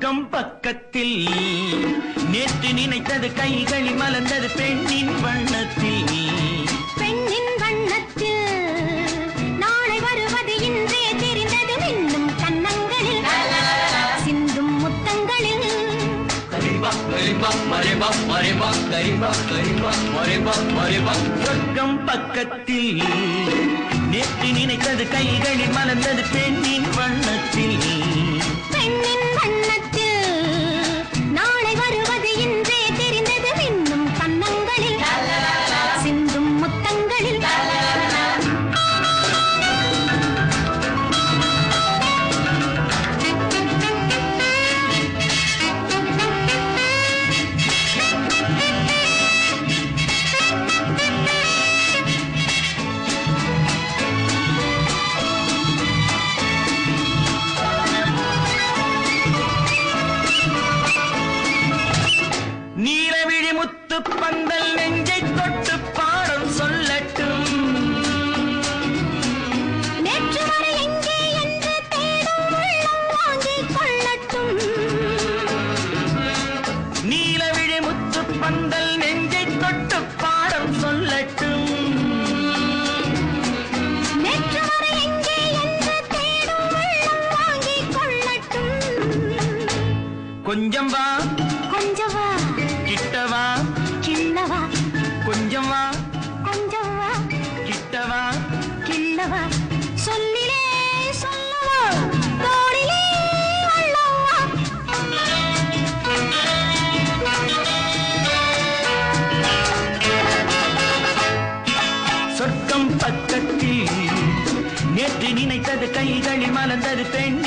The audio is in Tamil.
சொர்க்கம் பக்கத்தில் நேற்று நினைத்தது கைகளில் மலர்ந்தது பெண்ணின் வண்ணத்தில் பெண்ணின் வண்ணத்தில் நாளை வருவது இன்றே தெரிந்தது மின்னும் கன்னங்களில் சிந்தும் முத்தங்களில் சொர்க்கம் பக்கத்தில் நேற்று நினைத்தது கைகளில் மலர்ந்தது பெண்ணின் வண்ணத்தில் பெண்ணின் வண்ணத்தில் நாளை வருவது இன்றே தெரிந்தது மின்னும் கன்னங்களில் சிந்தும் முத்தங்களில் நீலவிழி முத்து பந்தல் நெஞ்சை தொட்டு பாடம் சொல்லட்டும் நேற்று வரை எங்கே என்று தேடும் உள்ளம் வாங்கிக் கொள்ளட்டும் நீலவிழி முத்து பந்தல் நெஞ்சை தொட்டு பாடம் சொல்லட்டும் நேற்று வரை எங்கே என்று தேடும் உள்ளம் வாங்கிக் கொள்ளட்டும் கொஞ்சம் வா கொஞ்சம் வா கிட்டவா கிள்ளவா கொஞ்சம் வா கொஞ்சம் வா கிட்டவா கிள்ளவா சொல்லிலே சொல்லவா தோளிலே அள்ளவா சொர்க்கம் பக்கத்தில் நேற்று நினைத்தது கைகளில் மலர்ந்தது பெண்